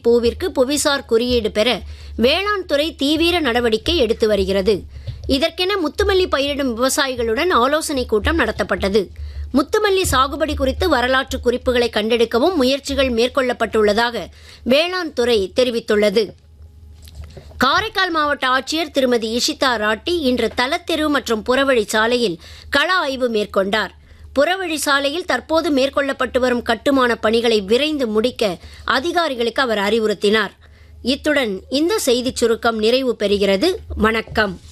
பூவிற்கு புவிசார் குறியீடு பெற வேளாண் துறை தீவிர நடவடிக்கை எடுத்து வருகிறது இதற்கென முத்துமல்லி பயிரிடும் விவசாயிகளுடன் ஆலோசனை கூட்டம் நடத்தப்பட்டது முத்துமல்லி சாகுபடி குறித்து வரலாற்று குறிப்புகளை கண்டெடுக்கவும் முயற்சிகள் மேற்கொள்ளப்பட்டுள்ளதாக வேளாண் துறை தெரிவித்துள்ளது காரைக்கால் மாவட்ட ஆட்சியர் திருமதி இஷிதா ராட்டி இன்று தலத்தெரு மற்றும் புறவழி சாலையில் கள ஆய்வு மேற்கொண்டார் புறவழி சாலையில் தற்போது மேற்கொள்ளப்பட்டு வரும் கட்டுமான பணிகளை விரைந்து முடிக்க அதிகாரிகளுக்கு அவர் அறிவுறுத்தினார் இத்துடன் இந்த செய்திச் சுருக்கம் நிறைவு பெறுகிறது வணக்கம்